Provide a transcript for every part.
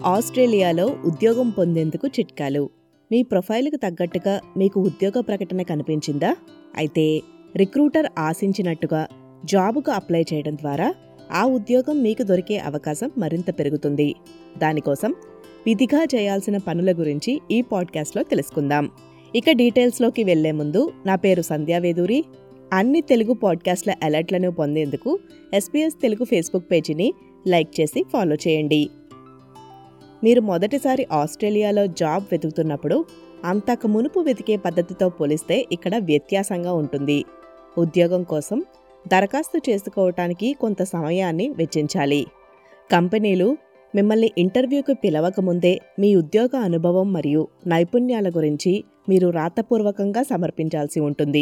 ఆస్ట్రేలియాలో ఉద్యోగం పొందేందుకు చిట్కాలు మీ ప్రొఫైల్కి తగ్గట్టుగా మీకు ఉద్యోగ ప్రకటన కనిపించిందా అయితే రిక్రూటర్ ఆశించినట్టుగా జాబుకు అప్లై చేయడం ద్వారా ఆ ఉద్యోగం మీకు దొరికే అవకాశం మరింత పెరుగుతుంది దానికోసం విధిగా చేయాల్సిన పనుల గురించి ఈ పాడ్కాస్ట్లో తెలుసుకుందాం ఇక డీటెయిల్స్లోకి వెళ్లే ముందు నా పేరు సంధ్యావేదూరి అన్ని తెలుగు పాడ్కాస్ట్ల అలర్ట్లను పొందేందుకు ఎస్పీఎస్ తెలుగు ఫేస్బుక్ పేజీని లైక్ చేసి ఫాలో చేయండి మీరు మొదటిసారి ఆస్ట్రేలియాలో జాబ్ వెతుకుతున్నప్పుడు అంతకు మునుపు వెతికే పద్ధతితో పోలిస్తే ఇక్కడ వ్యత్యాసంగా ఉంటుంది ఉద్యోగం కోసం దరఖాస్తు చేసుకోవటానికి కొంత సమయాన్ని వెచ్చించాలి కంపెనీలు మిమ్మల్ని ఇంటర్వ్యూకి పిలవకముందే మీ ఉద్యోగ అనుభవం మరియు నైపుణ్యాల గురించి మీరు రాతపూర్వకంగా సమర్పించాల్సి ఉంటుంది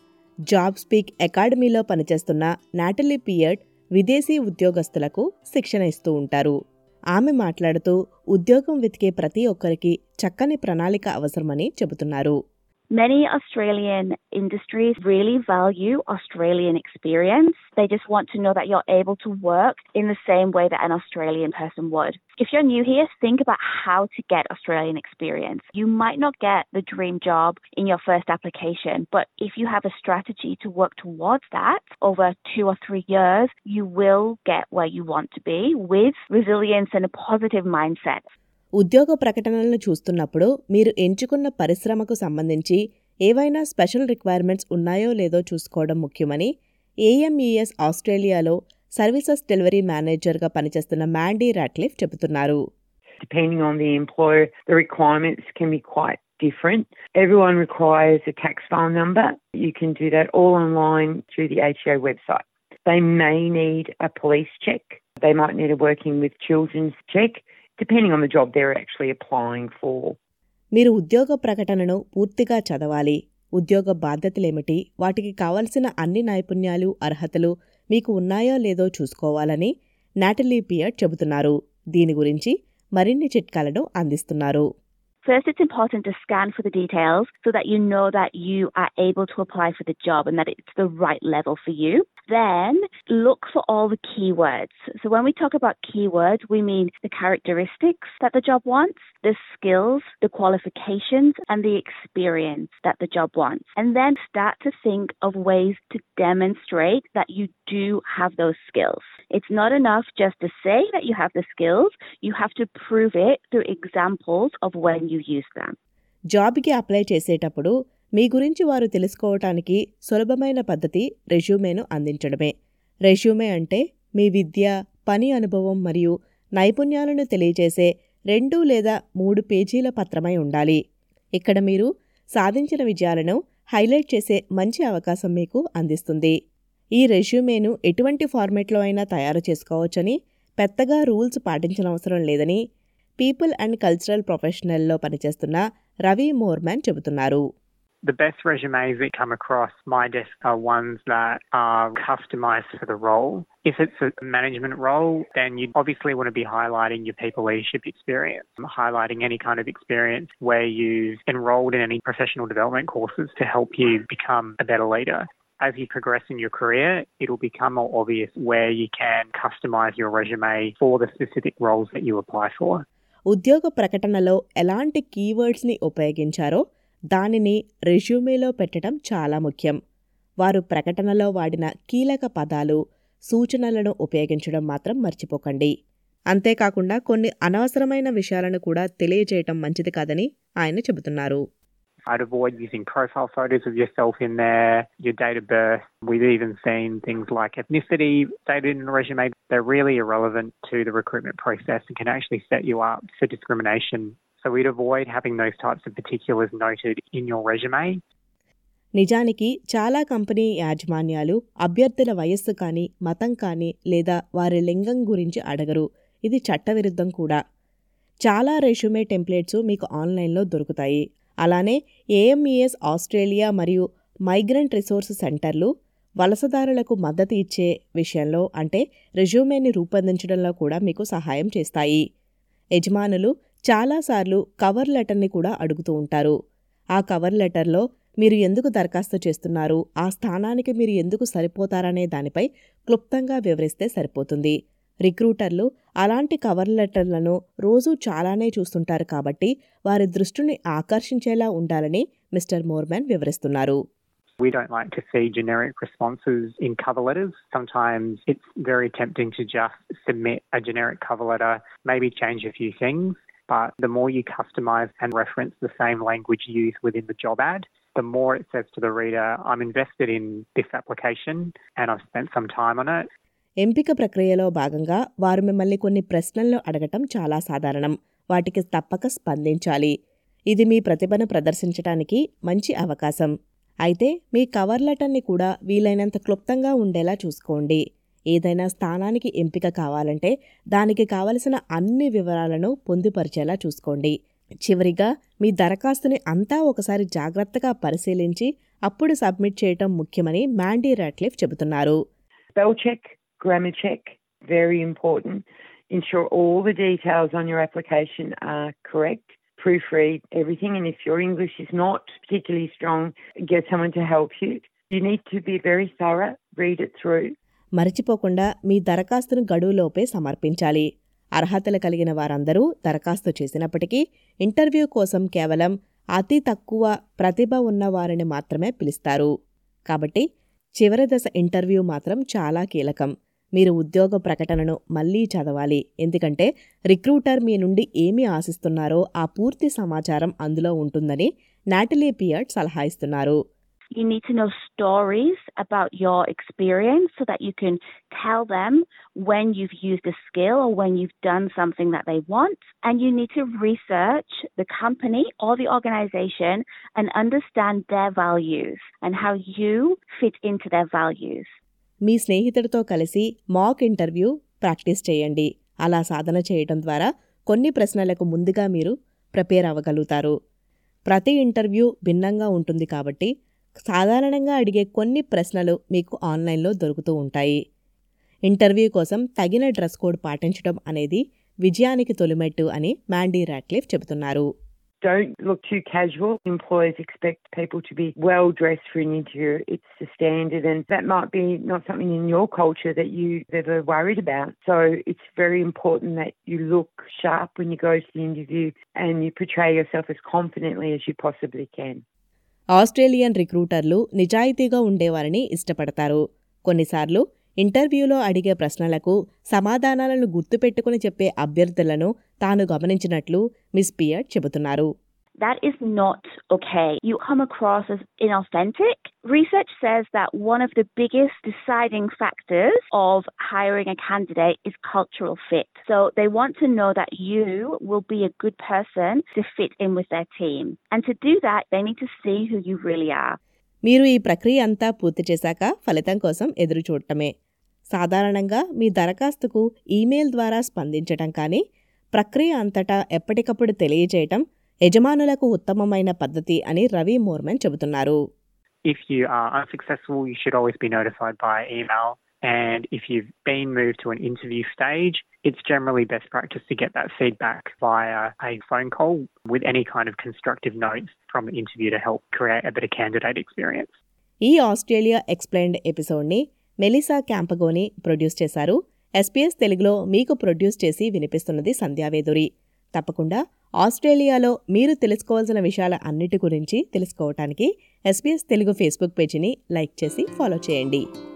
జాబ్ స్పీక్ అకాడమీలో పనిచేస్తున్న నాటలీ పియర్డ్ విదేశీ ఉద్యోగస్తులకు శిక్షణ ఇస్తూ ఉంటారు ఆమె మాట్లాడుతూ ఉద్యోగం వెతికే ప్రతి ఒక్కరికి చక్కని ప్రణాళిక అవసరమని చెబుతున్నారు Many Australian industries really value Australian experience. They just want to know that you're able to work in the same way that an Australian person would. If you're new here, think about how to get Australian experience. You might not get the dream job in your first application, but if you have a strategy to work towards that over two or three years, you will get where you want to be with resilience and a positive mindset. ఉద్యోగ ప్రకటనలను చూస్తున్నప్పుడు మీరు ఎంచుకున్న పరిశ్రమకు సంబంధించి ఏవైనా special requirements ఉన్నాయో లేదో చూసుకోవడం ముఖ్యమని ఏఎంఈఎస్ ఆస్ట్రేలియాలో సర్వీసెస్ డెలివరీ మేనేజర్గా పనిచేస్తున్న మ్యాండీ రాట్లిఫ్ చెబుతున్నారు depending on the employer, the requirements can be quite different. Everyone requires a tax file number. You can do that all online through the ATO website. They may need a police check. They might need a working with children's check, depending on the job they're actually applying for. మీరు ఉద్యోగ ప్రకటనను పూర్తిగా చదవాలి ఉద్యోగ బాధ్యతలేమిటి వాటికి కావలసిన అన్ని నైపుణ్యాలు అర్హతలు మీకు ఉన్నాయో లేదో చూసుకోవాలని నాటలీ పియర్ చెబుతున్నారు దీని గురించి మరిన్ని చిట్కాలను అందిస్తున్నారు First, it's important to scan for the details so that you know that you are able to apply for the job and that it's the right level for you. Then look for all the keywords. So when we talk about keywords, we mean the characteristics that the job wants, the skills, the qualifications, and the experience that the job wants. And then start to think of ways to demonstrate that you do have those skills. It's not enough just to say that you have the skills, you have to prove it through examples of when you use them. జాబ్కి apply చేసేటప్పుడు మీ గురించి వారు తెలుసుకోవటానికి సులభమైన పద్ధతి రెజ్యూమేను అందించడమే resume అంటే మీ విద్య పని అనుభవం మరియు నైపుణ్యాలను తెలియజేసే రెండు లేదా మూడు పేజీల పత్రమై ఉండాలి ఇక్కడ మీరు సాధించిన విజయాలను హైలైట్ చేసే మంచి అవకాశం మీకు అందిస్తుంది ఈ రెజ్యూమేను ఎటువంటి ఫార్మేట్లో అయినా తయారు చేసుకోవచ్చని పెద్దగా రూల్స్ పాటించనవసరం లేదని పీపుల్ అండ్ కల్చరల్ ప్రొఫెషనల్లో పనిచేస్తున్న రవి మోర్మాన్ చెబుతున్నారు The best resumes that come across my desk are ones that are customized for the role. If it's a management role, then you obviously want to be highlighting your people leadership experience, highlighting any kind of experience where you've enrolled in any professional development courses to help you become a better leader. As you progress in your career, it'll become more obvious where you can customize your resume for the specific roles that you apply for. ఉద్యోగ ప్రకటనలో ఎలాంటి కీవర్డ్స్ని ఉపయోగించారో దానిని రెజ్యూమేలో పెట్టడం చాలా ముఖ్యం వారు ప్రకటనలో వాడిన కీలక పదాలు సూచనలను ఉపయోగించడం మాత్రం మర్చిపోకండి అంతేకాకుండా కొన్ని అనవసరమైన విషయాలను కూడా తెలియజేయటం మంచిది కాదని ఆయన చెబుతున్నారు I'd avoid using profile photos of yourself in there, your date of birth. We've even seen things like ethnicity stated in a resume. They're really irrelevant to the recruitment process and can actually set you up for discrimination. So we'd avoid having those types of particulars noted in your resume. నిజానికి చాలా company యాజమాన్యాలు అభ్యర్థుల వయస్సు కానీ మతం కానీ లేదా వారి లింగం గురించి అడగరు ఇది చట్టవిరుద్ధం కూడా చాలా రెజ్యూమే టెంప్లెట్స్ మీకు ఆన్లైన్లో దొరుకుతాయి అలానే ఏఎంఈఎస్ ఆస్ట్రేలియా మరియు మైగ్రెంట్ రిసోర్స్ సెంటర్లు వలసదారులకు మద్దతు ఇచ్చే విషయంలో అంటే రెజ్యూమేని రూపొందించడంలో కూడా మీకు సహాయం చేస్తాయి యజమానులు చాలాసార్లు కవర్ లెటర్ని కూడా అడుగుతూ ఉంటారు ఆ కవర్ లెటర్లో మీరు ఎందుకు దరఖాస్తు చేస్తున్నారు ఆ స్థానానికి మీరు ఎందుకు సరిపోతారనే దానిపై క్లుప్తంగా వివరిస్తే సరిపోతుంది రిక్రూటర్లు అలాంటి కవర్ లెటర్లను రోజూ చాలానే చూస్తుంటారు కాబట్టి వారి దృష్టిని ఆకర్షించేలా ఉండాలని మిస్టర్ మోర్మాన్ వివరిస్తున్నారు We don't like to see generic responses in cover letters. Sometimes it's very tempting to just submit a generic cover letter, maybe change a few things, but the more you customize and reference the same language used within the job ad, the more it says to the reader, I'm invested in this application and I've spent some time on it. ఎంపిక ప్రక్రియలో భాగంగా వారు మిమ్మల్ని కొన్ని ప్రశ్నలను అడగటం చాలా సాధారణం వాటికి తప్పక స్పందించాలి ఇది మీ ప్రతిభను ప్రదర్శించడానికి మంచి అవకాశం అయితే మీ కవర్ లెటర్ని కూడా వీలైనంత క్లుప్తంగా ఉండేలా చూసుకోండి ఏదైనా స్థానానికి ఎంపిక కావాలంటే దానికి కావలసిన అన్ని వివరాలను పొందుపరిచేలా చూసుకోండి చివరిగా మీ దరఖాస్తుని అంతా ఒకసారి జాగ్రత్తగా పరిశీలించి అప్పుడు సబ్మిట్ చేయటం ముఖ్యమని మ్యాండీ రాట్లిఫ్ చెబుతున్నారు Spell check, grammar check, very important. Ensure all the details on your application are correct. Proofread everything, and if your English is not particularly strong, get someone to help you. You need to be very thorough, read it through. మరచిపోకుండా మీ దరఖాస్తును గడువులోపే సమర్పించాలి అర్హతలు కలిగిన వారందరూ దరఖాస్తు చేసినప్పటికీ ఇంటర్వ్యూ కోసం కేవలం అతి తక్కువ ప్రతిభ ఉన్న వారిని మాత్రమే పిలుస్తారు కాబట్టి చివరి దశ ఇంటర్వ్యూ మాత్రం చాలా కీలకం మీరు ఉద్యోగ ప్రకటనను మళ్ళీ చదవాలి ఎందుకంటే రిక్రూటర్ మీ నుండి ఏమి ఆశిస్తున్నారో ఆ పూర్తి సమాచారం అందులో ఉంటుందని నాటిలీ పియర్డ్ సలహా ఇస్తున్నారు You need to know stories about your experience so that you can tell them when you've used a skill or when you've done something that they want. And you need to research the company or the organization and understand their values and how you fit into their values. మీ స్నేహితుడితో కలిసి mock interview practice చేయండి అలా సాధన చేయడం ద్వారా కొన్ని ప్రశ్నలకు ముందుగా మీరు ప్రిపేర్ అవ్వగలుగుతారు ప్రతి ఇంటర్వ్యూ భిన్నంగా ఉంటుంది కాబట్టి సాధారణంగా అడిగే కొన్ని ప్రశ్నలు మీకు ఆన్లైన్లో దొరుకుతూ ఉంటాయి ఇంటర్వ్యూ కోసం తగిన డ్రెస్ కోడ్ పాటించడం అనేది విజయానికి తొలిమెట్టు అని మ్యాండీ రాట్లిఫ్ చెబుతున్నారు Don't look too casual. Employers expect people to be well dressed for an interview. It's the standard, and that might be not something in your culture that you've ever worried about. So it's very important that you look sharp when you go to the interview and you portray yourself as confidently as you possibly can. Australian రిక్రూటర్లు నిజాయితీగా ఉండేవారిని ఇష్టపడతారు కొన్నిసార్లు ఇంటర్వ్యూలో అడిగే ప్రశ్నలకు సమాధానాలను గుర్తుపెట్టుకుని చెప్పే అభ్యర్థులను తాను గమనించినట్లు మిస్ పియర్ చెబుతున్నారు That is not okay. You come across as inauthentic. Research says that one of the biggest deciding factors of hiring a candidate is cultural fit. So they want to know that you will be a good person to fit in with their team. And to do that, they need to see who you really are. మీరు ఈ ప్రక్రియ అంతా పూర్తి చేశాక ఫలితం కోసం ఎదురు చూడటమే సాధారణంగా మీ దరఖాస్తుకు ఈమెయిల్ ద్వారా స్పందించటం కానీ ప్రక్రియ అంతటా ఎప్పటికప్పుడు తెలియజేయటం యజమానులకు ఉత్తమమైన పద్ధతి అని రవి మోర్మన్ చెబుతున్నారు If you are unsuccessful, you should always be notified by email. And if you've been moved to an interview stage, it's generally best practice to get that feedback via a phone call with any kind of constructive notes from the interview to help create a better candidate experience. ఈ Australia explained ఎపిసోడ్ని Melissa Compagnoni produce చేశారు SBS తెలుగులో మీకు produce చేసి వినిపిస్తున్నది సంధ్యావేదురి తప్పకుండా ఆస్ట్రేలియాలో మీరు తెలుసుకోవాల్సిన విషయాల అన్నిటి గురించి తెలుసుకోవటానికి ఎస్పీఎస్ తెలుగు ఫేస్బుక్ పేజీని లైక్ చేసి ఫాలో చేయండి